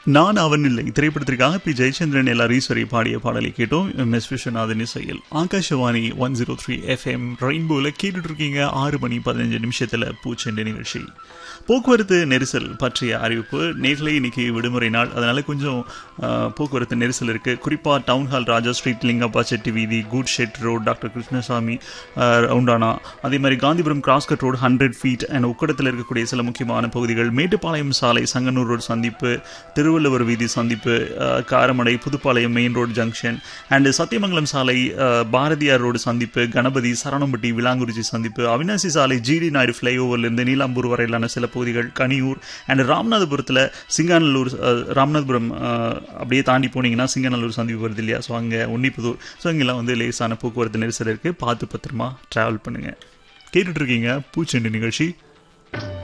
நான் அவன் இல்லை திரைப்படத்திற்காக பி ஜெயச்சந்திரன் எல் ஈஸ்வரி பாடிய பாடலை கேட்டோம் எம் எஸ் விஸ்வநாதன் இசையில் Akashvani one zero three FM ரெயின்போல கேட்டுட்டு இருக்கீங்க ஆறு மணி பதினஞ்சு நிமிஷத்துல பூச்செண்டு நிகழ்ச்சி போக்குவரத்து நெரிசல் பற்றிய அறிவிப்பு நேரில் இன்னைக்கு விடுமுறை நாள் அதனால கொஞ்சம் ஆஹ், போக்குவரத்து நெரிசல் இருக்கு குறிப்பா town hall Raja street Lingappa Chetty வீதி good shed road doctor Krishnasamy ஆஹ், ரவுண்டானா அதே மாதிரி Gandhipuram cross cut road hundred feet and உக்கடத்தில் இருக்கக்கூடிய சில முக்கியமான பகுதிகள் மேட்டுப்பாளையம் சாலை சங்கனூர் ரோடு சந்திப்பு திருவள்ளுவர் வீதி சந்திப்பு ஆஹ், Karamadai Pudupalayam main road junction and Sathyamangalam சாலை ஆஹ், பாரதியார் ரோடு சந்திப்பு கணபதி சரணம்பட்டி விலாங்குறிச்சி சந்திப்பு அவினாசி சாலை ஜிடி நாயுடு ஃப்ளைஓவர்லேருந்து நீலாம்பூர் வரையிலான சில பகுதிகள் கனியூர் அண்ட் ராமநாதபுரத்தில் சிங்காநல்லூர் அஹ், ராமநாதபுரம் அஹ், அப்படியே தாண்டி போனீங்கன்னா சிங்காநல்லூர் சந்திப்பு வருது இல்லையா ஸோ அங்கே உன்னிப்புதூர் ஸோ இங்கெல்லாம் வந்து லேசான போக்குவரத்து நெரிசல் இருக்குது பார்த்து பத்திரமா ட்ராவல் பண்ணுங்கள் கேட்டுட்டு இருக்கீங்க பூச்செண்டு நிகழ்ச்சி